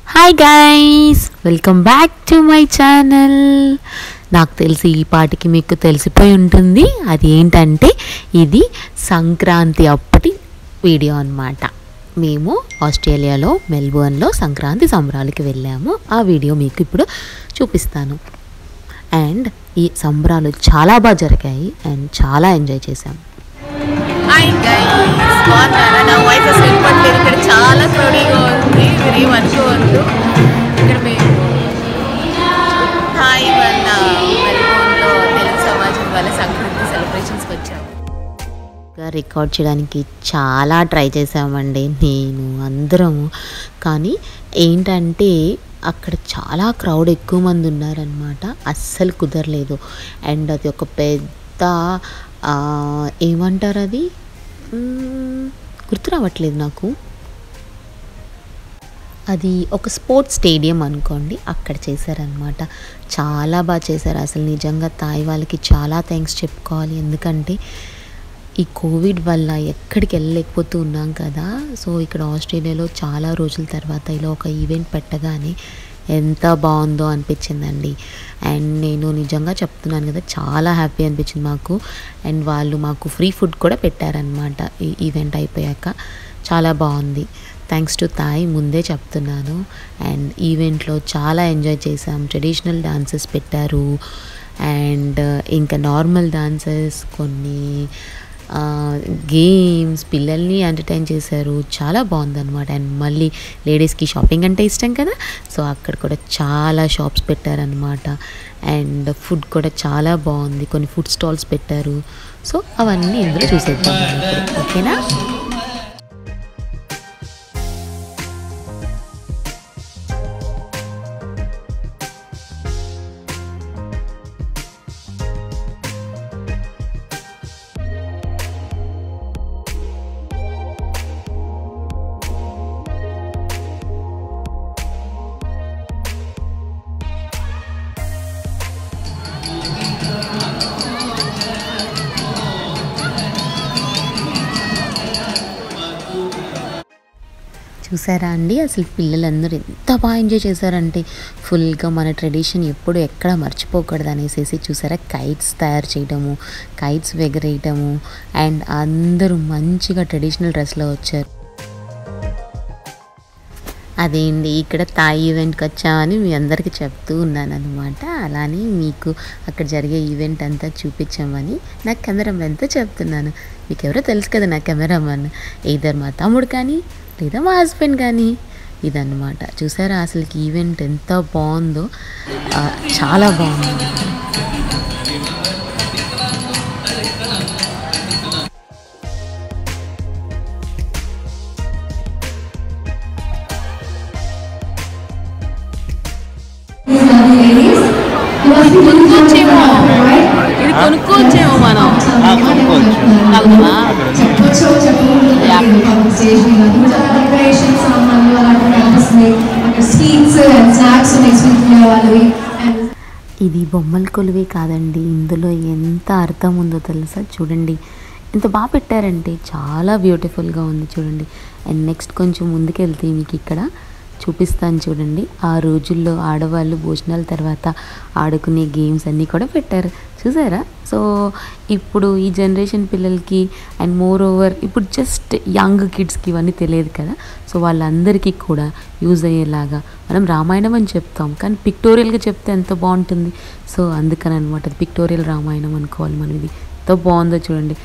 Hi guys welcome back to my channel నాకు తెలిసి ఈ పాటికి మీకు తెలిసిపోయి ఉంటుంది అది ఏంటంటే ఇది సంక్రాంతి అప్పటి వీడియో అన్నమాట మేము ఆస్ట్రేలియాలో మెల్బోర్న్లో సంక్రాంతి సంబరాలకి వెళ్ళాము ఆ వీడియో మీకు ఇప్పుడు చూపిస్తాను అండ్ ఈ సంబరాలు చాలా బాగా జరిగాయి అండ్ చాలా ఎంజాయ్ చేశాము హాయ్ గైస్ బాగున్నారా నా వాయిస్ అసలు వినపట్లేదు ఇక్కడ చాలా క్రౌడీగా ఉంది మీరు ఏమనుకోవద్దు ఇక్కడ మేము హాయ్ వల్ల మెల్బోర్న్లో తెలుగు సమాజం వల్ల సంక్రాంతి సెలబ్రేషన్స్కి వచ్చాము రికార్డ్ చేయడానికి చాలా ట్రై చేసామండి నేను అందరము కానీ ఏంటంటే అక్కడ చాలా క్రౌడ్ ఎక్కువ మంది ఉన్నారనమాట అస్సలు కుదరలేదు అండ్ అది ఒక పెద్ద ఆ, ఏమంటారు అది మ్మ్, గుర్తు రావట్లేదు నాకు అది ఒక స్పోర్ట్స్ స్టేడియం అనుకోండి అక్కడ చేశారనమాట చాలా బాగా చేశారు అసలు నిజంగా తాయి వాళ్ళకి చాలా థ్యాంక్స్ చెప్పుకోవాలి ఎందుకంటే ఈ కోవిడ్ వల్ల ఎక్కడికి వెళ్ళలేకపోతూ ఉన్నాం కదా సో ఇక్కడ ఆస్ట్రేలియాలో చాలా రోజుల తర్వాత ఇలా ఒక ఈవెంట్ పెట్టగానే ఎంత బాగుందో అనిపించిందండి అండ్ నేను నిజంగా చెప్తున్నాను కదా చాలా హ్యాపీ అనిపించింది మాకు అండ్ వాళ్ళు మాకు ఫ్రీ ఫుడ్ కూడా పెట్టారనమాట ఈ ఈవెంట్ అయిపోయాక చాలా బాగుంది థ్యాంక్స్ టు తాయ్ ముందే చెప్తున్నాను అండ్ ఈవెంట్లో చాలా ఎంజాయ్ చేసాం ట్రెడిషనల్ డాన్సెస్ పెట్టారు అండ్ ఇంకా నార్మల్ డాన్సెస్ కొన్ని గేమ్స్ పిల్లల్ని ఎంటర్టైన్ చేశారు చాలా బాగుందన్నమాట అండ్ మళ్ళీ లేడీస్కి షాపింగ్ అంటే ఇష్టం కదా సో అక్కడ కూడా చాలా షాప్స్ పెట్టారనమాట అండ్ ఫుడ్ కూడా చాలా బాగుంది కొన్ని ఫుడ్ స్టాల్స్ పెట్టారు సో అవన్నీ ఇందులో చూసేద్దాం మనం ఇప్పుడు. ఓకేనా చూసారా అండి అసలు పిల్లలందరూ ఎంత బాగా ఎంజాయ్ చేశారంటే ఫుల్గా మన ట్రెడిషన్ ఎప్పుడు ఎక్కడ మర్చిపోకూడదు అనేసి చూసారా కైట్స్ తయారు చేయడము కైట్స్ ఎగరేయటము అండ్ అందరూ మంచిగా ట్రెడిషనల్ డ్రెస్లో వచ్చారు అదేంటి ఇక్కడ తాయి ఈవెంట్కి వచ్చామని మీ అందరికీ చెప్తూ ఉన్నాను అనమాట అలానే మీకు అక్కడ జరిగే ఈవెంట్ అంతా చూపించామని నా కెమెరామెన్తో చెప్తున్నాను మీకు ఎవరో తెలుసు కదా నా కెమెరామెన్ ఇద్దరు మా తమ్ముడు కానీ లేదా మా హస్బెండ్ కానీ ఇదన్నమాట చూసారా అసలుకి ఈవెంట్ ఎంత బాగుందో ఆ, చాలా బాగుంది కొనుక్కోవచ్చేమో ఇది కొనుక్కోవచ్చేమో మనం తాగుదామా? Sweets and snacks next week వాళ్ళవి అండ్ ఇది బొమ్మల కొలువే కాదండి ఇందులో ఎంత అర్థం ఉందో తెలుసా చూడండి ఎంత బాగా పెట్టారంటే చాలా బ్యూటిఫుల్గా ఉంది చూడండి అండ్ నెక్స్ట్ కొంచెం ముందుకెళ్తే మీకు ఇక్కడ చూపిస్తాను చూడండి ఆ రోజుల్లో ఆడవాళ్ళు భోజనాల తర్వాత ఆడుకునే గేమ్స్ అన్నీ కూడా పెట్టారు చూసారా సో ఇప్పుడు ఈ జనరేషన్ పిల్లలకి అండ్ మోర్ ఓవర్ ఇప్పుడు జస్ట్ యంగ్ కిడ్స్కి ఇవన్నీ తెలియదు కదా సో వాళ్ళందరికీ కూడా యూజ్ అయ్యేలాగా మనం రామాయణం అని చెప్తాం కానీ పిక్టోరియల్గా చెప్తే ఎంత బాగుంటుంది సో అందుకని అనమాట పిక్టోరియల్ రామాయణం అనుకోవాలి మనం ఇది ఎంత బాగుందో చూడండి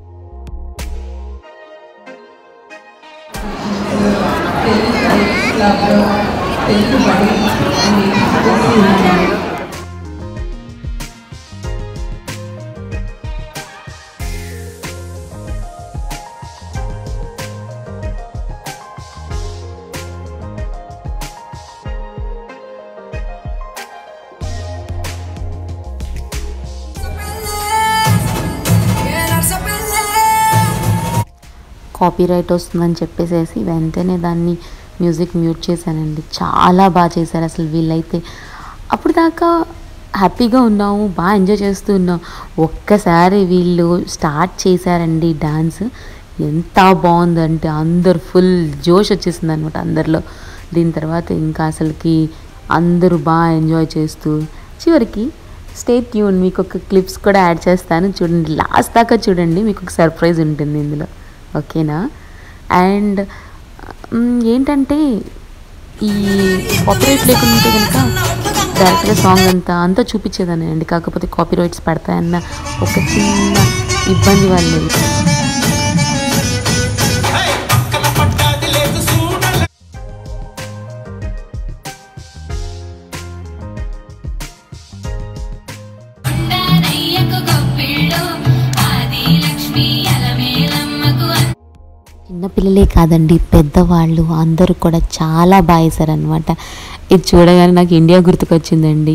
కాపీ రైట్ వస్తుందని చెప్పేసేసి వెంటనే దాన్ని మ్యూజిక్ మ్యూట్ చేశానండి చాలా బాగా చేశారు అసలు వీళ్ళైతే అప్పుడు దాకా హ్యాపీగా ఉన్నాము బాగా ఎంజాయ్ చేస్తూ ఉన్నాం ఒక్కసారి వీళ్ళు స్టార్ట్ చేశారండి డాన్స్ ఎంత బాగుందంటే అందరు ఫుల్ జోష్ వచ్చేసింది అనమాట అందరిలో దీని తర్వాత ఇంకా అసలుకి అందరూ బాగా ఎంజాయ్ చేస్తూ చివరికి స్టే ట్యూన్ మీకు ఒక క్లిప్స్ కూడా యాడ్ చేస్తాను చూడండి లాస్ట్ దాకా చూడండి మీకు ఒక సర్ప్రైజ్ ఉంటుంది ఇందులో ఓకేనా అండ్ ఏంటంటే ఈ కాపీరైట్ లేకుండా ఉంటే కనుక డైరెక్ట్గా సాంగ్ అంతా అంతా చూపించేదాన్ని అండి కాకపోతే కాపీరైట్స్ పడతాయన్న ఒక చిన్న ఇబ్బంది వల్లే కొండనయ్యకు గొప్పిళ్ళు ఆది లక్ష్మి అలమేలమ్మకు చిన్నపిల్లలే కాదండి పెద్దవాళ్ళు అందరూ కూడా చాలా బాగా వేశారనమాట ఇది చూడగానే నాకు ఇండియా గుర్తుకొచ్చిందండి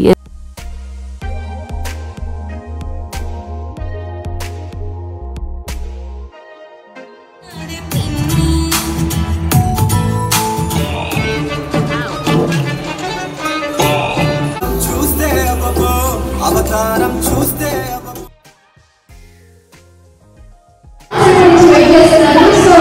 చూస్తే అవ్వబో అవతారం చూస్తే అవ్వబో వెయిట్ చేస్తున్నారు సో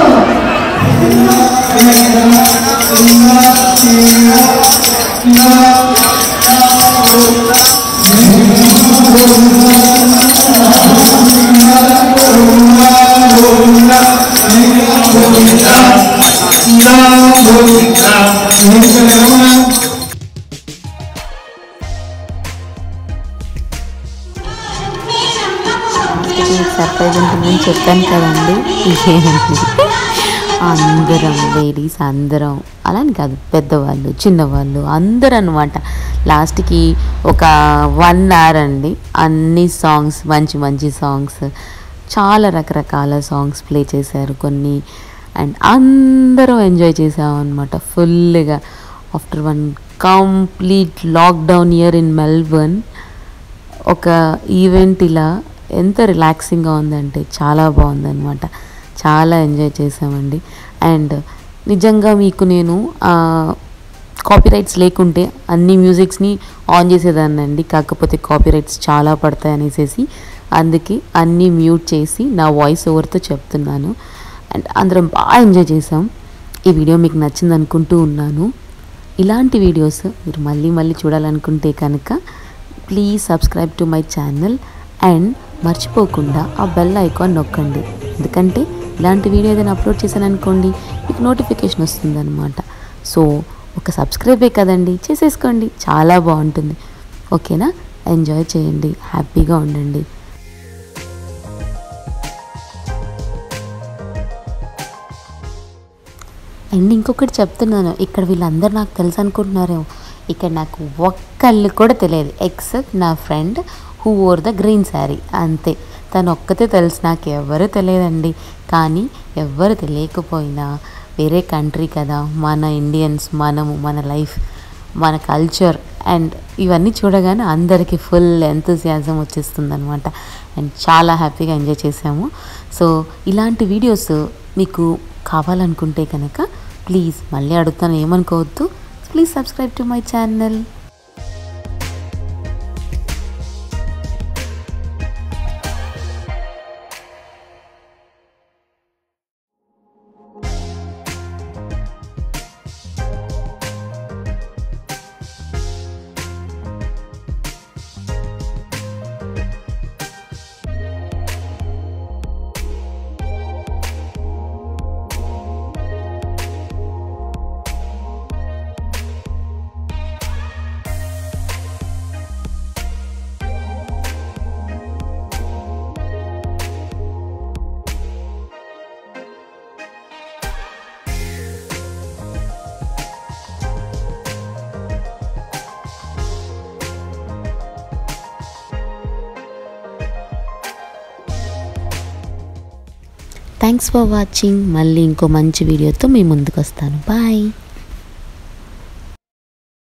సర్ప్రైజ్ ఉంటుందని చెప్పాను కదండి ఇదేనండి అందరం లేడీస్ అందరం అలా అని కాదు పెద్దవాళ్ళు చిన్నవాళ్ళు అందరూ అనమాట లాస్ట్కి ఒక వన్ అవర్ అండి అన్ని సాంగ్స్ మంచి మంచి సాంగ్స్ చాలా రకరకాల సాంగ్స్ ప్లే చేశారు కొన్ని అండ్ అందరం ఎంజాయ్ చేసాం అనమాట ఫుల్గా after one complete lockdown year in Melbourne ఒక ఈవెంట్ ఇలా ఎంత రిలాక్సింగ్గా ఉందంటే చాలా బాగుందన్నమాట చాలా ఎంజాయ్ చేసామండి అండ్ నిజంగా మీకు నేను కాపీరైట్స్ లేకుంటే అన్ని మ్యూజిక్స్ని ఆన్ చేసేదాన్ని అండి కాకపోతే కాపీరైట్స్ చాలా పడతాయి అనేసి అందుకే అన్నీ మ్యూట్ చేసి నా వాయిస్ ఓవర్తో చెప్తున్నాను అండ్ అందరం బాగా ఎంజాయ్ చేసాం ఈ వీడియో మీకు నచ్చింది అనుకుంటూ ఉన్నాను ఇలాంటి వీడియోస్ మీరు మళ్ళీ మళ్ళీ చూడాలనుకుంటే కనుక please subscribe to my channel and మర్చిపోకుండా ఆ బెల్ ఐకాన్ నొక్కండి ఎందుకంటే ఇలాంటి వీడియో ఏదైనా అప్లోడ్ చేశాను అనుకోండి మీకు నోటిఫికేషన్ వస్తుందన్నమాట సో ఒక సబ్స్క్రైబే కదండి చేసేసుకోండి చాలా బాగుంటుంది ఓకేనా ఎంజాయ్ చేయండి హ్యాపీగా ఉండండి అండ్ ఇంకొకటి చెప్తున్నాను ఇక్కడ వీళ్ళందరూ నాకు తెలుసు అనుకుంటున్నారేమో ఇక్కడ నాకు ఒక్కళ్ళు కూడా తెలియదు ఎక్సెప్ట్ నా friend who wore the green sari అంతే తను ఒక్కతే తెలుసు నాకు ఎవరు తెలియదండి కానీ ఎవరు తెలియకపోయినా వేరే కంట్రీ కదా మన ఇండియన్స్ మనము మన లైఫ్ మన కల్చర్ అండ్ ఇవన్నీ చూడగానే అందరికీ ఫుల్ ఎంతజియాజం వచ్చేస్తుంది అనమాట అండ్ చాలా హ్యాపీగా ఎంజాయ్ చేసాము సో ఇలాంటి వీడియోస్ మీకు కావాలనుకుంటే కనుక ప్లీజ్ మళ్ళీ అడుగుతాను ఏమనుకోవద్దు please subscribe to my channel thanks for watching మళ్ళీ ఇంకో మంచి వీడియోతో మీ ముందుకు వస్తాను బాయ్